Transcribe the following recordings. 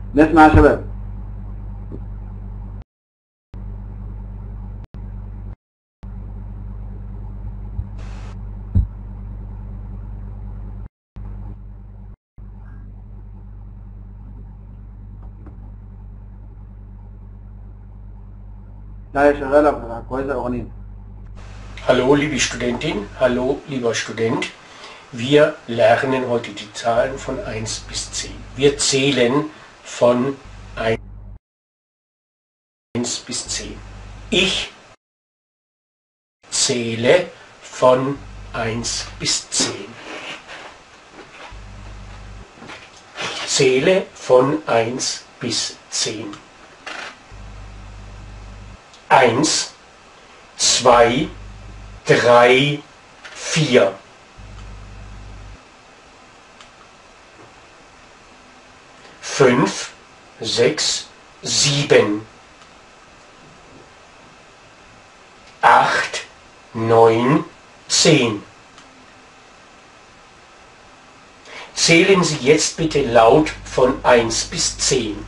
نسمع يا شباب لا هي شغالة كويسة أغنية Hallo liebe Studentin, hallo lieber Student. Wir lernen heute die Zahlen von 1 bis 10. Wir zählen von 1 bis 10. Ich zähle von 1 bis 10. Ich zähle von 1 bis 10. 1, 2, 3, 4. Fünf, sechs, sieben. Acht, neun, zehn. Zählen Sie jetzt bitte laut von 1 bis 10.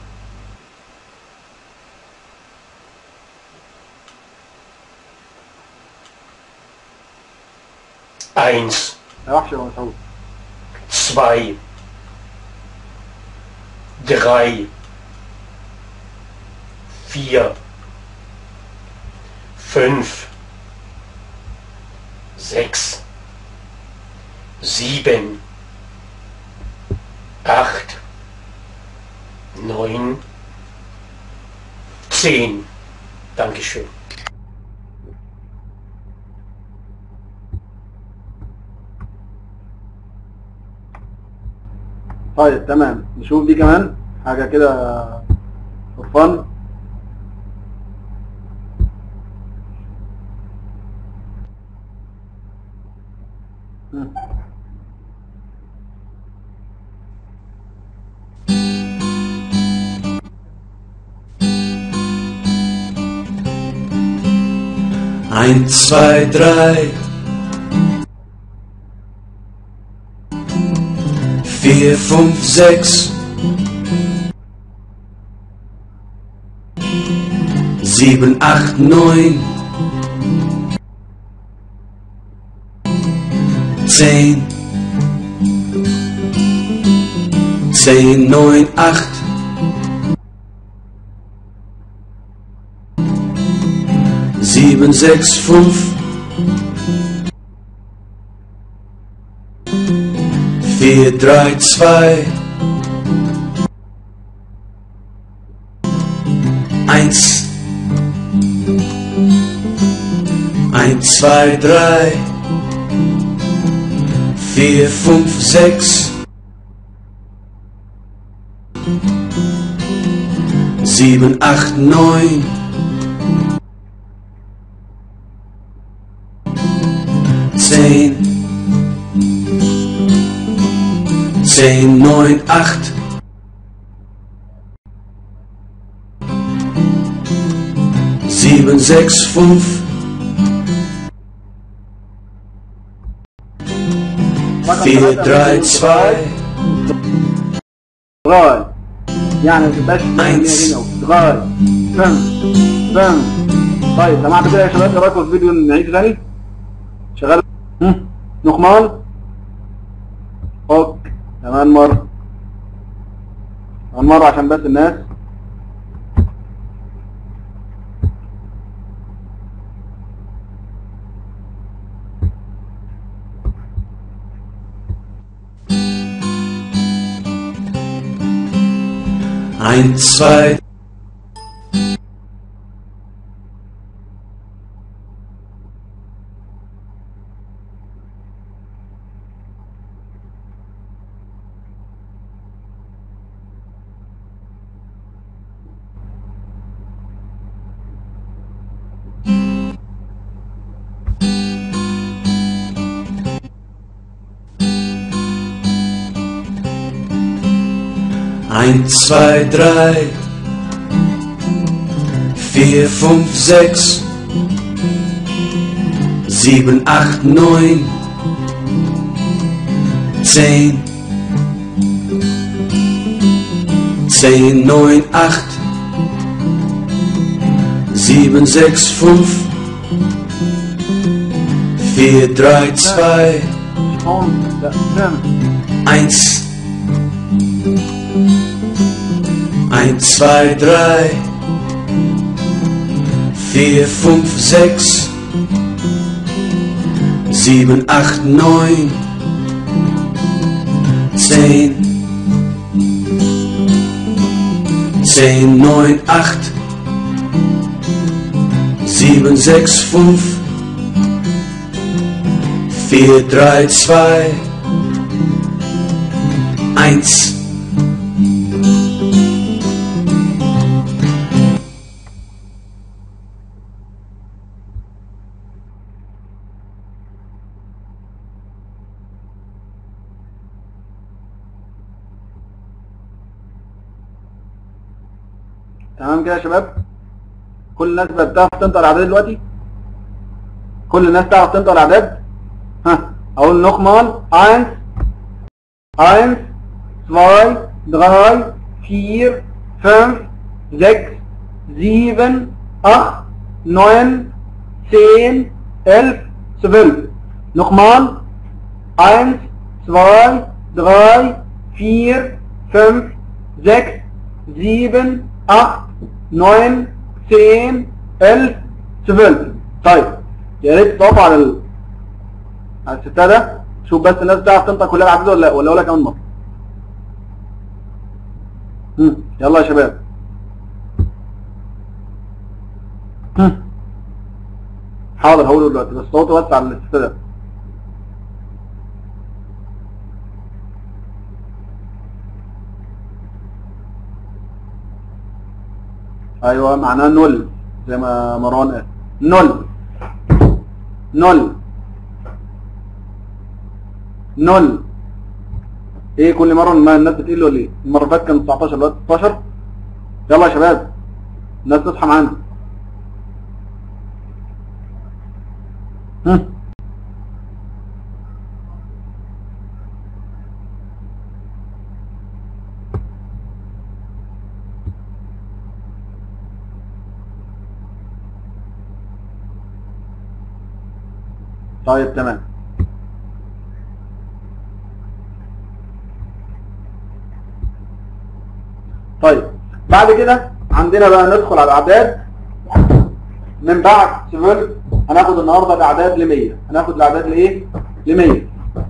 Eins, يا وحش يا مسعود zwei, drei, vier, fünf, sechs, sieben, acht, neun, zehn. Dankeschön. طيب تمام نشوف دي كمان حاجة كده for fun مم. Eins, zwei, drei. Vier, fünf, sechs. Sieben, acht, neun. Zehn. Zehn, neun, acht. Sieben, sechs, fünf. Vier, drei, zwei. Eins. Eins, zwei, drei. Vier, fünf, sechs. Sieben, acht, neun. Zehn. Zehn, neun, acht. Sieben, sechs, fünf. Vier, drei, zwei. غاي يعني ما تبقاش Eins. غاي فهم فهم طيب سمعتوا كده يا شباب ايه رايكم في الفيديو نعيد تاني شغال هم؟ نخمان اوك كمان مرة كمان مرة عشان بس الناس Eins, zwei. Eins, zwei, drei, vier, fünf, sechs, sieben, acht, neun, zehn, 10, 9, 8, 7, 6, 5, 4, 3, 2, und fünf, 1. 1, 2, 3, 4, 5, 6, 7, 8, 9, 10. 10, 9, 8, 7, 6, 5, 4, 3, 2, 1. تمام كده يا شباب كل الناس بقت بتعرف تنطق الاعداد دلوقتي كل الناس تعرف تنطق الاعداد ها اقول نخمال 1 1 2 3 4 5 6 7 8 9 10 11 12 نخمال 1 2 3 4 5 6 7 8 9 10 11 12 طيب يا ريت تقفوا على ال... على الستة ده شوف بس الناس بتعرف تنطق كلها الاعداد ولا لا ولا اقول لك كمان مره هم، يلا يا شباب هم. حاضر هقوله دلوقتي بس صوته بس على الستة ده ايوه معناه نول زي ما مروان قال نول نول نول ايه كل مره ما الناس بتقل ولا ايه المره اللي فاتت كان 19 دلوقتي 16 يلا يا شباب الناس تصحى معانا هم. طيب تمام طيب بعد كده عندنا بقى ندخل على الاعداد من بعد سيفل هناخد النهارده الاعداد ل 100 هناخد الاعداد لايه ل 100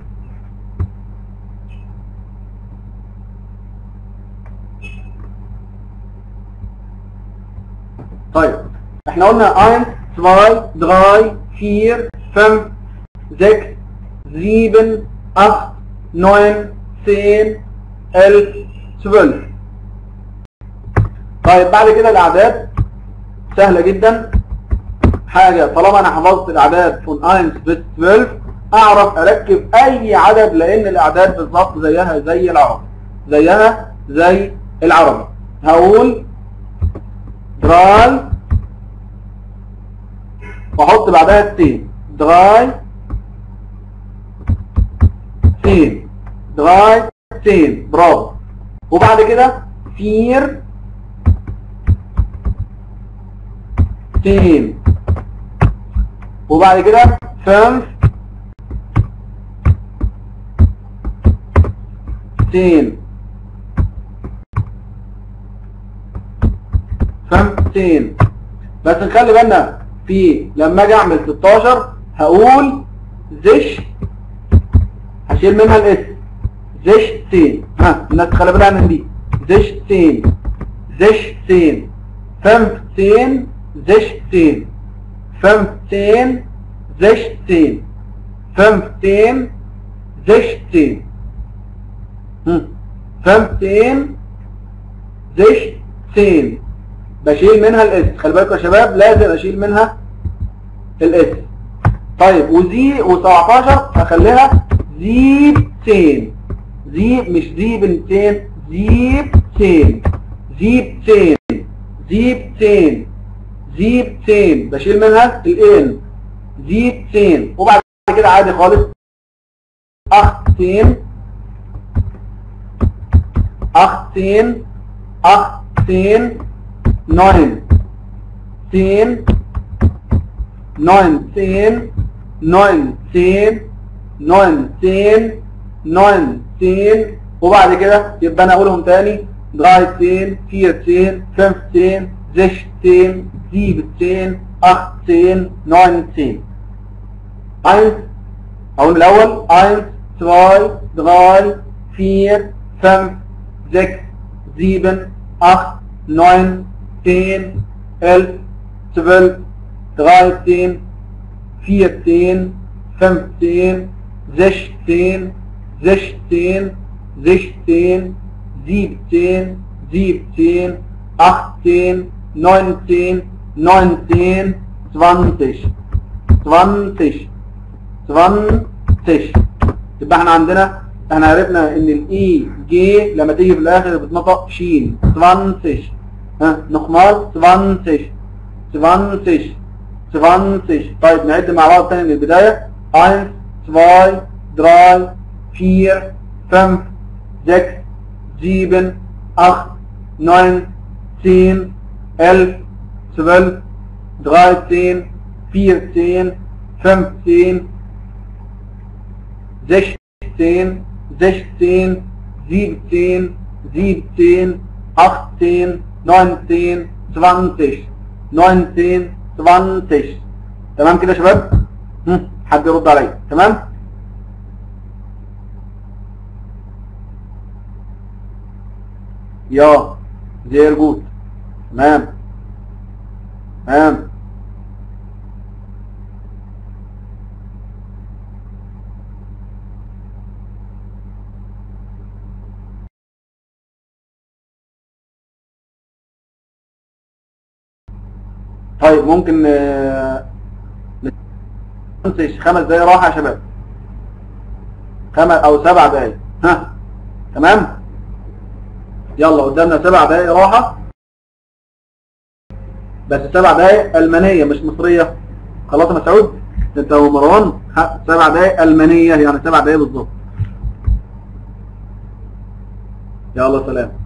طيب احنا قلنا 1 2 3 4 5 6 7 8 9 10 11 12 طيب بعد كده الاعداد سهله جدا حاجه طالما انا حفظت الاعداد فون 1 bis 12 اعرف اركب اي عدد لان الاعداد بالظبط زيها زي العربي زيها زي العربي هقول دراي واحط بعدها التين دراي تين دراي تين برافو وبعد كده فير تين وبعد كده فنف تين فهمتين بس نخلي بالنا في لما اجي اعمل 16 هقول زش هشيل منها الاس زشتين ها الناس تخلي بالها من دي زشتين زشتين فهمتين زشتين فهمتين زشتين فهمتين زشتين هم. فهمتين زشتين بشيل منها الاس خلي بالكم يا شباب لازم اشيل منها الاس طيب وزي و17 هخليها زيبتين زيب مش زيبنتين زيبتين زيبتين زيبتين زيبتين بشيل منها الان زيبتين وبعد كده عادي خالص اختين اختين achtzehn, neun, zehn, neunzehn, neunzehn, neunzehn, neunzehn وبعد كده يبقى انا اقولهم تاني 13 14 15 16 17 18 19 1 اقول الاول 1 2 3 4 5 6 7 8 9 10 11 12 13 14 15 16 16 17 17 18 19 19 20 20 20 يبقى احنا عندنا احنا عرفنا ان الاي جي لما تيجي في الاخر بتنطق شين 20 ها نخمار 20 20 20 طيب نعد مع بعض تاني من البداية 1 2 3 4 5 6 7 8 9 10 11 12 13 14 15 16 16 17 17 18 19 20 19 20 تمام كده يا شباب هم، حد يرد عليا تمام يا sehr gut تمام تمام طيب ممكن آه، نمسك خمس دقايق راحة يا شباب خمس او سبع دقايق ها تمام يلا قدامنا سبع دقايق راحة بس سبع دقايق ألمانية مش مصرية خلاص يا مسعود انت ومروان ها، سبع دقايق ألمانية يعني سبع دقايق بالظبط يلا سلام